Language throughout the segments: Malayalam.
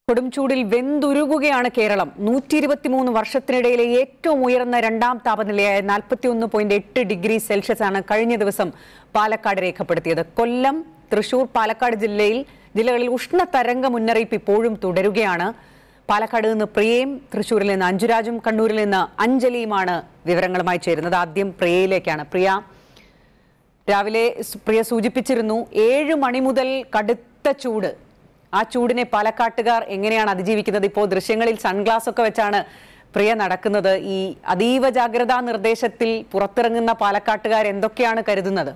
കൊടും ചൂടിൽ വെന്തുരുകുകയാണ് കേരളം നൂറ്റി ഇരുപത്തിമൂന്ന് വർഷത്തിനിടയിലെ ഏറ്റവും ഉയർന്ന രണ്ടാം താപനിലയായ നാൽപ്പത്തിയൊന്ന് പോയിന്റ് എട്ട് ഡിഗ്രി സെൽഷ്യസ് ആണ് കഴിഞ്ഞ ദിവസം പാലക്കാട് രേഖപ്പെടുത്തിയത് കൊല്ലം തൃശൂർ പാലക്കാട് ജില്ലയിൽ ജില്ലകളിൽ ഉഷ്ണതരംഗ മുന്നറിയിപ്പ് ഇപ്പോഴും തുടരുകയാണ് പാലക്കാട് നിന്ന് പ്രിയയും തൃശൂരിൽ നിന്ന് അഞ്ജുരാജും കണ്ണൂരിൽ നിന്ന് അഞ്ജലിയുമാണ് വിവരങ്ങളുമായി ചേരുന്നത് ആദ്യം പ്രിയയിലേക്കാണ് പ്രിയ രാവിലെ സ് പ്രിയ സൂചിപ്പിച്ചിരുന്നു ഏഴ് മണി മുതൽ കടുത്ത ചൂട് ആ ചൂടിനെ പാലക്കാട്ടുകാർ എങ്ങനെയാണ് അതിജീവിക്കുന്നത് ഇപ്പോൾ ദൃശ്യങ്ങളിൽ സൺഗ്ലാസ് ഒക്കെ വെച്ചാണ് പ്രിയ നടക്കുന്നത് ഈ അതീവ ജാഗ്രതാ നിർദ്ദേശത്തിൽ പുറത്തിറങ്ങുന്ന പാലക്കാട്ടുകാർ എന്തൊക്കെയാണ് കരുതുന്നത്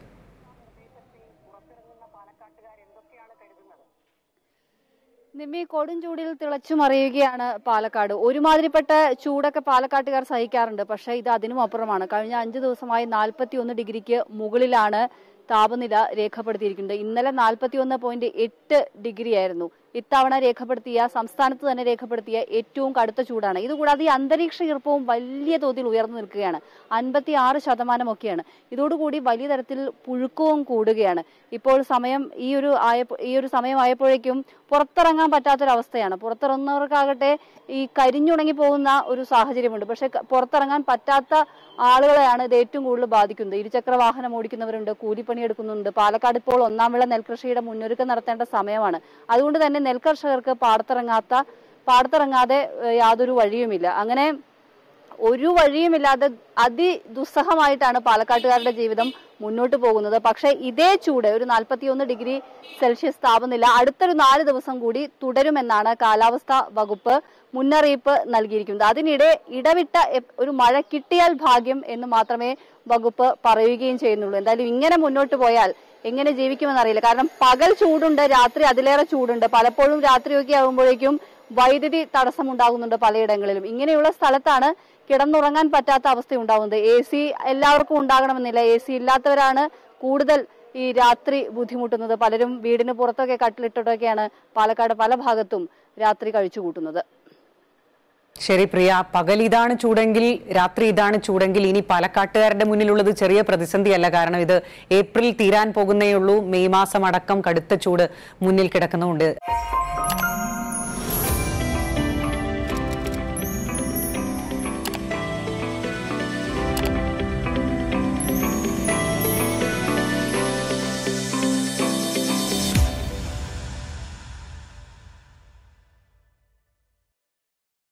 നിമ്മി കൊടും ചൂടിൽ തിളച്ചു മറിയുകയാണ് പാലക്കാട് ഒരുമാതിരിപ്പെട്ട ചൂടൊക്കെ പാലക്കാട്ടുകാർ സഹിക്കാറുണ്ട് പക്ഷേ ഇത് അതിനും അപ്പുറമാണ് കഴിഞ്ഞ അഞ്ചു ദിവസമായി നാൽപ്പത്തി ഒന്ന് ഡിഗ്രിക്ക് മുകളിലാണ് താപനില രേഖപ്പെടുത്തിയിരിക്കുന്നത് ഇന്നലെ നാൽപ്പത്തി ഒന്ന് പോയിന്റ് എട്ട് ഡിഗ്രി ആയിരുന്നു ഇത്തവണ രേഖപ്പെടുത്തിയ സംസ്ഥാനത്ത് തന്നെ രേഖപ്പെടുത്തിയ ഏറ്റവും കടുത്ത ചൂടാണ് ഇതുകൂടാതെ ഈ അന്തരീക്ഷ ഈർപ്പവും വലിയ തോതിൽ ഉയർന്നു നിൽക്കുകയാണ് അൻപത്തി ആറ് ശതമാനമൊക്കെയാണ് ഇതോടുകൂടി വലിയ തരത്തിൽ പുഴുക്കവും കൂടുകയാണ് ഇപ്പോൾ സമയം ഈ ഒരു ആയ ഈ ഒരു സമയമായപ്പോഴേക്കും പുറത്തിറങ്ങാൻ പറ്റാത്തൊരവസ്ഥയാണ് പുറത്തിറങ്ങുന്നവർക്കാകട്ടെ ഈ കരിഞ്ഞുണങ്ങി പോകുന്ന ഒരു സാഹചര്യമുണ്ട് പക്ഷെ ക- പുറത്തിറങ്ങാൻ പറ്റാത്ത ആളുകളെയാണ് ഇത് ഏറ്റവും കൂടുതൽ ബാധിക്കുന്നത് ഇരുചക്ര വാഹനം ഓടിക്കുന്നവരുണ്ട് കൂലിപ്പണി എടുക്കുന്നുണ്ട് പാലക്കാട് ഇപ്പോൾ ഒന്നാം വിള നെൽകൃഷിയുടെ മുന്നൊരുക്കം നടത്തേണ്ട സമയമാണ് അതുകൊണ്ട് തന്നെ നെൽകർഷകർക്ക് പാടത്തിറങ്ങാത്ത പാടത്തിറങ്ങാതെ ഏഹ്, യാതൊരു വഴിയുമില്ല അങ്ങനെ ഒരു വഴിയുമില്ലാതെ അതിദുസ്സഹമായിട്ടാണ് പാലക്കാട്ടുകാരുടെ ജീവിതം മുന്നോട്ട് പോകുന്നത് പക്ഷേ ഇതേ ചൂട് ഒരു നാൽപ്പത്തിയൊന്ന് ഡിഗ്രി സെൽഷ്യസ് താപനില അടുത്തൊരു നാല് ദിവസം കൂടി തുടരുമെന്നാണ് കാലാവസ്ഥാ വകുപ്പ് മുന്നറിയിപ്പ് നൽകിയിരിക്കുന്നത് അതിനിടെ ഇടവിട്ട എപ്- ഒരു മഴ കിട്ടിയാൽ ഭാഗ്യം എന്ന് മാത്രമേ വകുപ്പ് പറയുകയും ചെയ്യുന്നുള്ളൂ എന്തായാലും ഇങ്ങനെ മുന്നോട്ട് പോയാൽ എങ്ങനെ ജീവിക്കുമെന്ന് അറിയില്ല കാരണം പകൽ ചൂടുണ്ട് രാത്രി അതിലേറെ ചൂടുണ്ട് പലപ്പോഴും രാത്രിയൊക്കെ ആകുമ്പോഴേക്കും വൈദ്യുതി തടസ്സമുണ്ടാകുന്നുണ്ട് പലയിടങ്ങളിലും ഇങ്ങനെയുള്ള സ്ഥലത്താണ് കിടന്നുറങ്ങാൻ പറ്റാത്ത അവസ്ഥ ഉണ്ടാകുന്നത് എ സി എല്ലാവർക്കും ഉണ്ടാകണമെന്നില്ല എ സി ഇല്ലാത്തവരാണ് കൂടുതൽ ഈ രാത്രി ബുദ്ധിമുട്ടുന്നത് പലരും വീടിന് പുറത്തൊക്കെ കട്ടിലിട്ടിട്ടൊക്കെയാണ് പാലക്കാട് പല ഭാഗത്തും രാത്രി കഴിച്ചു കൂട്ടുന്നത് ശരി പ്രിയ പകൽ ഇതാണ് ചൂടെങ്കിൽ രാത്രി ഇതാണ് ചൂടെങ്കിൽ ഇനി പാലക്കാട്ടുകാരുടെ മുന്നിലുള്ളത് ചെറിയ പ്രതിസന്ധിയല്ല കാരണം ഇത് ഏപ്രിൽ തീരാൻ പോകുന്നേ ഉള്ളൂ മെയ് മാസം അടക്കം കടുത്ത ചൂട് മുന്നിൽ കിടക്കുന്നുണ്ട്